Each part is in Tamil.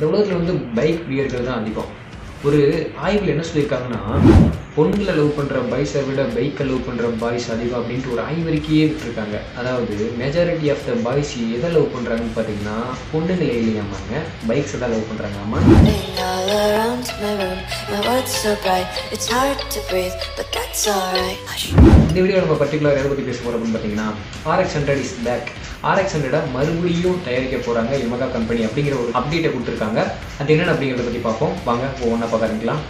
இந்த உலகத்தில் வந்து பைக் பிரியர்கள் தான் அதிகம் ஒரு ஆய்வில் என்ன சொல்லியிருக்காங்கன்னா பொண்ணுங்களை லவ் பண்ணுற பாய்ஸை விட பைக்கை லவ் பண்ணுற பாய்ஸ் அதிகம் அப்படின்ட்டு ஒரு ஆய்வறிக்கையே விட்டுருக்காங்க அதாவது மெஜாரிட்டி ஆஃப் த பாய்ஸ் எதை லவ் பண்ணுறாங்கன்னு பார்த்தீங்கன்னா பொண்ணுங்களை இல்லையாமாங்க பைக்ஸை தான் லவ் பண்ணுறாங்கம்மா Running all around my room. My world's so bright, it's hard to breathe, but that's alright. Hush. இந்த வீடியோ நம்ம பர்டிகுலர் எதை பற்றி பேச போகிறோம் அப்படின்னு பார்த்தீங்கன்னா ஆர்எக்ஸ் ஹண்ட்ரட் இஸ் பேக் ஆர்எக்ஸ் ஹண்ட்ரடை மறுபடியும் தயாரிக்க போகிறாங்க எமகா கம்பெனி அப்படிங்கிற ஒரு அப்டேட்டை கொடுத்துருக்காங்க அது என்னென்ன அப்படிங்கிறத பற்றி பார்ப்போம் வாங்க ஒவ்வொன்றா பார்க்க ஆரம்பிக்கலாம்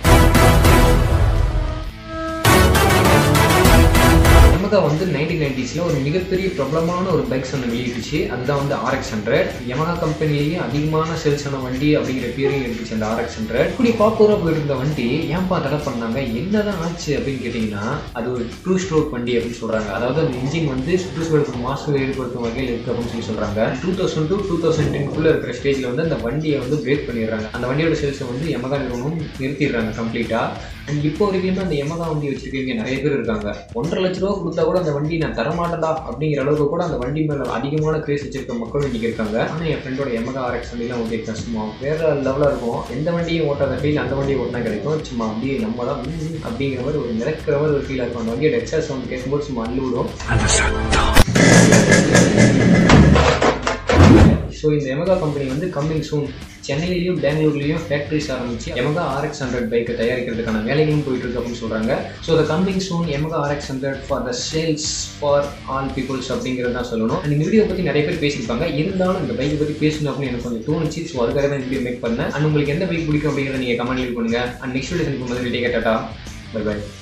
யமகா வந்து நைன்டீன் நைன்டிஸில் ஒரு மிகப்பெரிய பிரபலமான ஒரு பைக்ஸ் ஒன்று வெளியிட்டுச்சு அதுதான் வந்து ஆர்எக்ஸ் ஹண்ட்ரட் யமகா கம்பெனிலேயும் அதிகமான சேல்ஸ் ஆன வண்டி அப்படிங்கிற பேரையும் எடுத்துச்சு அந்த ஆர்எக்ஸ் ஹண்ட்ரட் இப்படி பாப்புலராக போயிட்டு இருந்த வண்டி ஏன்பா தடை பண்ணாங்க என்னதான் ஆச்சு அப்படின்னு கேட்டிங்கன்னா அது ஒரு டூ ஸ்ட்ரோக் வண்டி அப்படின்னு சொல்கிறாங்க அதாவது அந்த இன்ஜின் வந்து சுற்றுச்சூழலுக்கு மாசு ஏற்படுத்தும் வகையில் இருக்குது அப்படின்னு சொல்லி சொல்கிறாங்க two thousand two two thousand டென்குள்ளே இருக்கிற ஸ்டேஜில் வந்து அந்த வண்டியை வந்து பிரேக் பண்ணிடுறாங்க அந்த வண்டியோட சேல்ஸை வந்து யமகா நிறுவனம் நிறுத்திடுறாங்க கம்ப்ளீட்டாக அண்ட் இப்போ வரைக்குமே அந்த யமகா வண்டி வச்சிருக்கீங்க நிறைய பேர் இருக்காங்க ஒன்றரை லட்ச ரூபா கொடுத்தா கூட அந்த வண்டி நான் தரமாட்டேன்டா அப்படிங்கிற அளவுக்கு கூட அந்த வண்டி மேலே அதிகமான கிரேஸ் வச்சிருக்க மக்களும் இன்னைக்கு இருக்காங்க ஆனால் என் ஃப்ரெண்டோட யமகா ஆர்எக்ஸ் வண்டிலாம் ஓட்டிருக்கேன் சும்மா வேற லெவலாக இருக்கும் எந்த வண்டியும் ஓட்டாத ஃபீல் அந்த வண்டியை ஓட்டினா கிடைக்கும் சும்மா அப்படியே நம்ம தான் ம், அப்படிங்கிற மாதிரி ஒரு மிதக்கிற மாதிரி ஒரு ஃபீலாக இருக்கும் அந்த வண்டியோட எக்ஸாஸ் சவுண்ட் கேட்கும்போது சும்மா அள்ளு விடும் ஸோ இந்த எமகா கம்பெனி வந்து கம்மிங் சூன் சென்னையிலையும் பெங்களூர்லேயும் ஃபேக்ட்ரிஸ் ஆரம்பிச்சு எமகா ஆர்எக்ஸ் ஹண்ட்ரட் பைக்கை தயாரிக்கிறதுக்கான வேலைகளும் போயிட்டு இருக்கு அப்படின்னு சொல்கிறாங்க so the coming soon Yamaha RX hundred for the sales for all peoples அப்படிங்கிறது தான் சொல்லணும் And இந்த வீடியோ பற்றி நிறைய பேர் பேசியிருப்பாங்க இருந்தாலும் இந்த பைக்கை பற்றி பேசணும் அப்படின்னு எனக்கு கொஞ்சம் தோணுச்சு ஸோ அதுக்காக தான் இந்த வீடியோ மேக் பண்ணேன் அண்ட் உங்களுக்கு எந்த பைக் பிடிக்கும் அப்படிங்கிறத நீங்கள் கமெண்ட் லீவ் பண்ணுங்கள் அண்ட் நெக்ஸ்ட் வீடியோ சந்திக்கும் போது டேக் டாட்டா பை பை